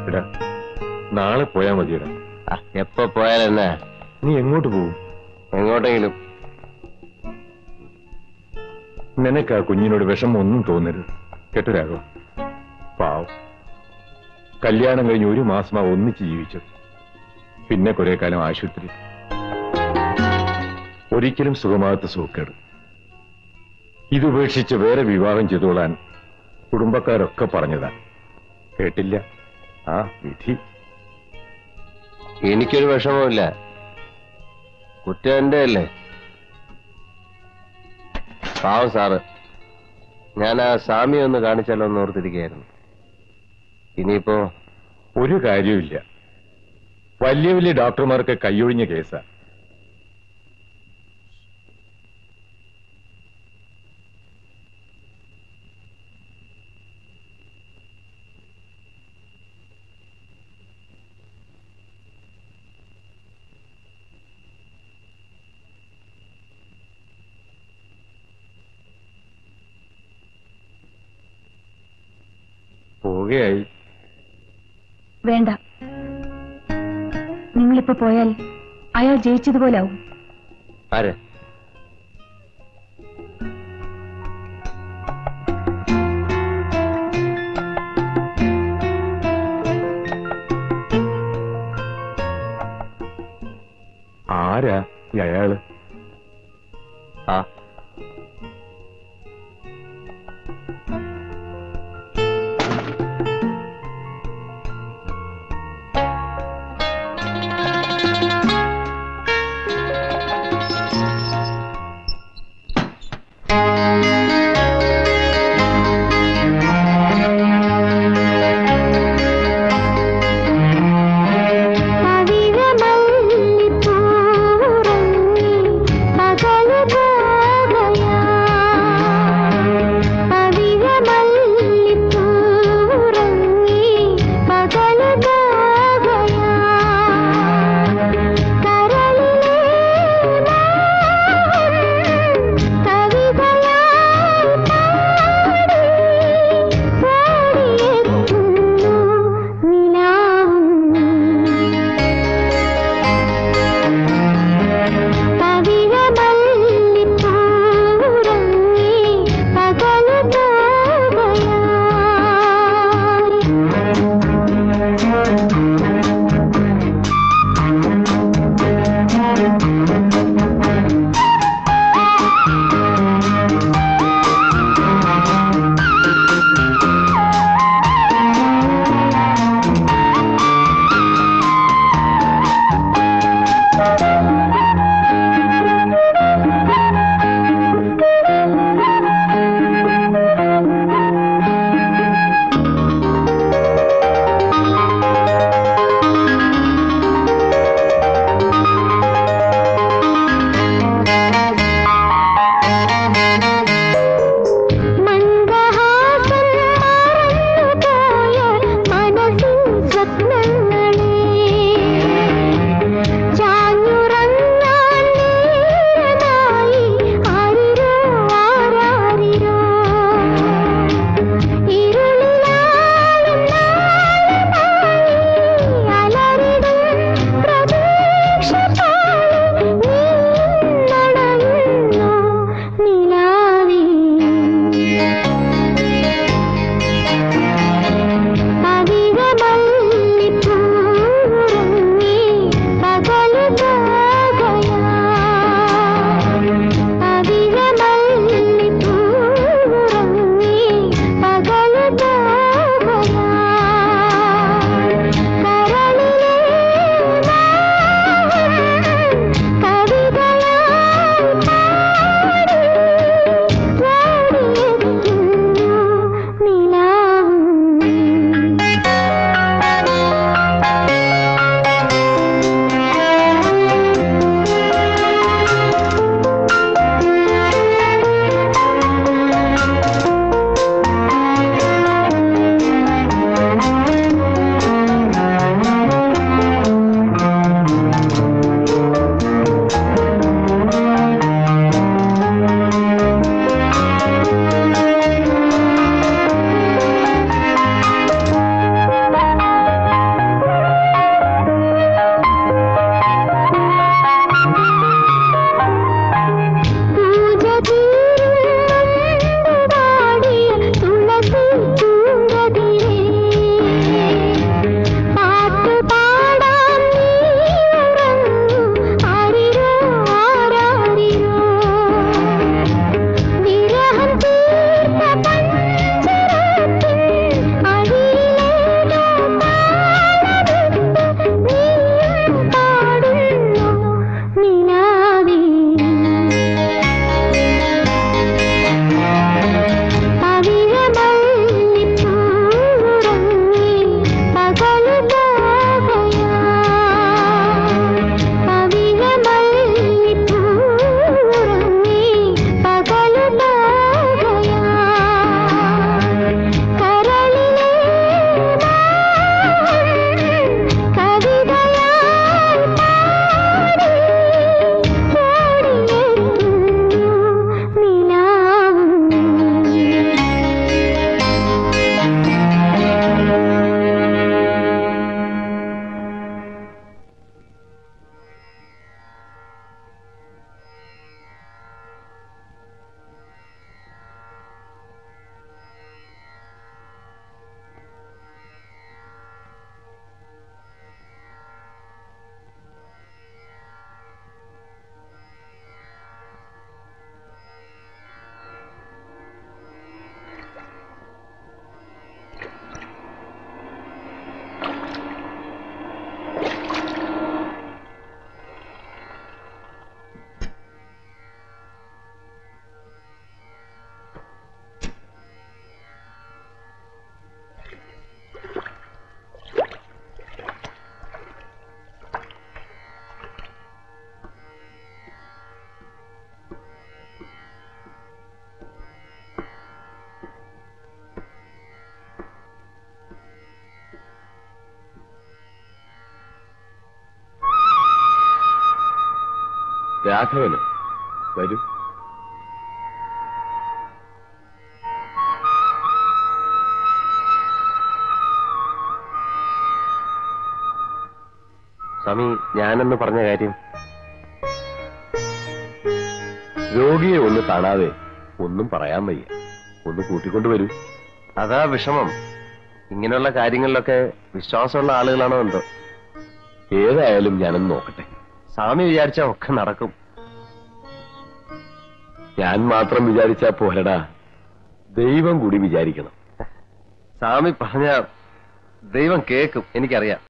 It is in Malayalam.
എടാ നാളെ പോയാ മതിയടാ ആ, എപ്പോ പോയാലെന്നാ നീ എങ്ങോട്ട് പോകും എങ്ങോട്ടെങ്കിലും നിനക്ക് ആ കുഞ്ഞിനോട് വിഷമം ഒന്നും തോന്നരുത് കേട്ടോ രാഘവ പാവം കല്യാണം കഴിഞ്ഞ് ഒരു മാസമാ ഒന്നിച്ച് ജീവിച്ചത് പിന്നെ കുറെ കാലം ആശുപത്രി ഒരിക്കലും സുഖമാകാത്ത സുഖക്കേട് ഇതുപേക്ഷിച്ച് വേറെ വിവാഹം ചെയ്തോളാൻ കുടുംബക്കാരൊക്കെ പറഞ്ഞതാ കേട്ടില്ല ആ വിധി എനിക്കൊരു വിഷമവുമില്ല കുറ്റം എന്റെ അല്ലേ പാവം സാറ് ഞാൻ ആ സ്വാമിയെ ഒന്ന് കാണിച്ചാലോ എന്ന് ഓർത്തിരിക്കുകയായിരുന്നു ഇനിയിപ്പോ ഒരു കാര്യവുമില്ല വലിയ വലിയ ഡോക്ടർമാർക്ക് കൈയൊഴിഞ്ഞ കേസാ പോവുകയായി വേണ്ട നിങ്ങളിപ്പോ പോയാൽ അയാൾ ജയിച്ചതുപോലാവും ആര് ആരാ ഈ അയാള് ആ പവിഴമല്ലിപ്പൂവുറങ്ങി രാഘവന് വരൂ സ്വാമി ഞാനെന്ന് പറഞ്ഞ കാര്യം രോഗിയെ ഒന്ന് കാണാതെ ഒന്നും പറയാൻ വയ്യ ഒന്ന് കൂട്ടിക്കൊണ്ടുവരൂ അതാ വിഷമം ഇങ്ങനെയുള്ള കാര്യങ്ങളിലൊക്കെ വിശ്വാസമുള്ള ആളുകളാണോ എന്തോ ഏതായാലും ഞാനൊന്ന് നോക്കട്ടെ സ്വാമി വിചാരിച്ച ഒക്കെ നടക്കും ഞാൻ മാത്രം വിചാരിച്ചാ പോരടാ ദൈവം കൂടി വിചാരിക്കണം സ്വാമി പറഞ്ഞ ദൈവം കേൾക്കും എനിക്കറിയാം